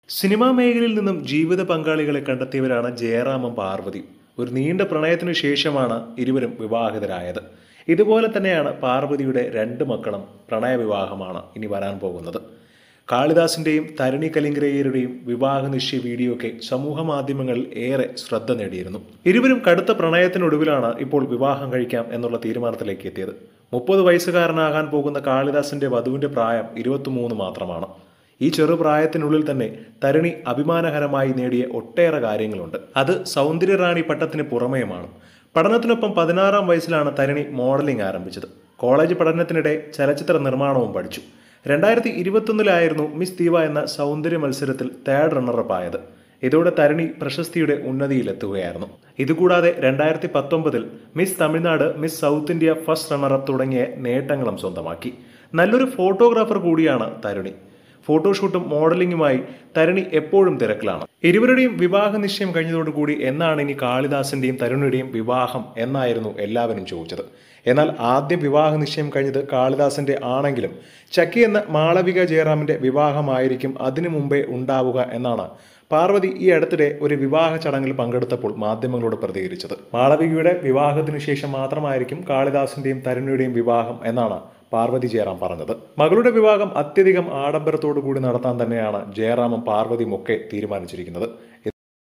cinema മേഖലയിൽ നിന്നും ജീവിത പങ്കാളികളെ കണ്ടെത്തിയവരാണ് ജയറാമും പാർവതി ഒരു നീണ്ട പ്രണയത്തിനു ശേഷമാണ് ഇരുവരും വിവാഹിതരായത് ഇതുപോലെ തന്നെയാണ് പാർവതിയുടെ രണ്ട് മക്കളും പ്രണയവിവാഹമാണ് ഇനി വരാൻ പോകുന്നത് കാളിദാസിന്റെയും തരുണി കലിംഗ്രയ്യരുടെയും വിവാഹ നിശ്ചയ വീഡിയോ ഒക്കെ സമൂഹ മാധ്യമങ്ങളിൽ ഏറെ ശ്രദ്ധ നേടിയിരുന്നു ഇരുവരും കടുത്ത പ്രണയത്തിനൊടുവിലാണ് ഇപ്പോൾ വിവാഹം കഴിക്കാം എന്നുള്ള തീരുമാനത്തിലേക്ക് എത്തിയത് മുപ്പത് വയസ്സുകാരനാകാൻ പോകുന്ന കാളിദാസിന്റെ വധുവിന്റെ പ്രായം ഇരുപത്തിമൂന്ന് മാത്രമാണ് ഈ ചെറുപ്രായത്തിനുള്ളിൽ തന്നെ തരുണി അഭിമാനകരമായി നേടിയ ഒട്ടേറെ കാര്യങ്ങളുണ്ട് അത് സൗന്ദര്യറാണി പട്ടത്തിന് പുറമേയുമാണ് പഠനത്തിനൊപ്പം പതിനാറാം വയസ്സിലാണ് തരുണി മോഡലിംഗ് ആരംഭിച്ചത് കോളേജ് പഠനത്തിനിടെ ചലച്ചിത്ര നിർമ്മാണവും പഠിച്ചു രണ്ടായിരത്തി ഇരുപത്തൊന്നിലായിരുന്നു മിസ് ദീവ എന്ന സൗന്ദര്യ മത്സരത്തിൽ തേർഡ് റണ്ണറപ്പ് ആയത് ഇതോടെ തരുണി പ്രശസ്തിയുടെ ഉന്നതിയിലെത്തുകയായിരുന്നു ഇതുകൂടാതെ രണ്ടായിരത്തി പത്തൊമ്പതിൽ miss Tamil Nadu miss South India first runner up തുടങ്ങിയ നേട്ടങ്ങളും സ്വന്തമാക്കി നല്ലൊരു ഫോട്ടോഗ്രാഫർ കൂടിയാണ് തരുണി ഫോട്ടോഷൂട്ടും മോഡലിംഗുമായി തരുണി എപ്പോഴും തിരക്കിലാണ് ഇരുവരുടെയും വിവാഹ നിശ്ചയം കഴിഞ്ഞതോടുകൂടി എന്നാണ് ഇനി കാളിദാസിന്റെയും തരുണിയുടെയും വിവാഹം എന്നായിരുന്നു എല്ലാവരും ചോദിച്ചത് എന്നാൽ ആദ്യം വിവാഹ നിശ്ചയം കഴിഞ്ഞത് കാളിദാസിന്റെ ആണെങ്കിലും ചക്കി എന്ന മാളവിക ജയറാമിന്റെ വിവാഹമായിരിക്കും അതിനു മുമ്പേ ഉണ്ടാവുക എന്നാണ് പാർവതി ഈ അടുത്തിടെ ഒരു വിവാഹ ചടങ്ങിൽ പങ്കെടുത്തപ്പോൾ മാധ്യമങ്ങളോട് പ്രതികരിച്ചത് മാളവികയുടെ വിവാഹത്തിനു ശേഷം മാത്രമായിരിക്കും കാളിദാസിന്റെയും തരുണിയുടെയും വിവാഹം എന്നാണ് പാർവതി ജയറാം പറഞ്ഞത് മകളുടെ വിവാഹം അത്യധികം ആഡംബരത്തോടു കൂടി നടത്താൻ തന്നെയാണ് ജയറാമും പാർവതിയും ഒക്കെ തീരുമാനിച്ചിരിക്കുന്നത്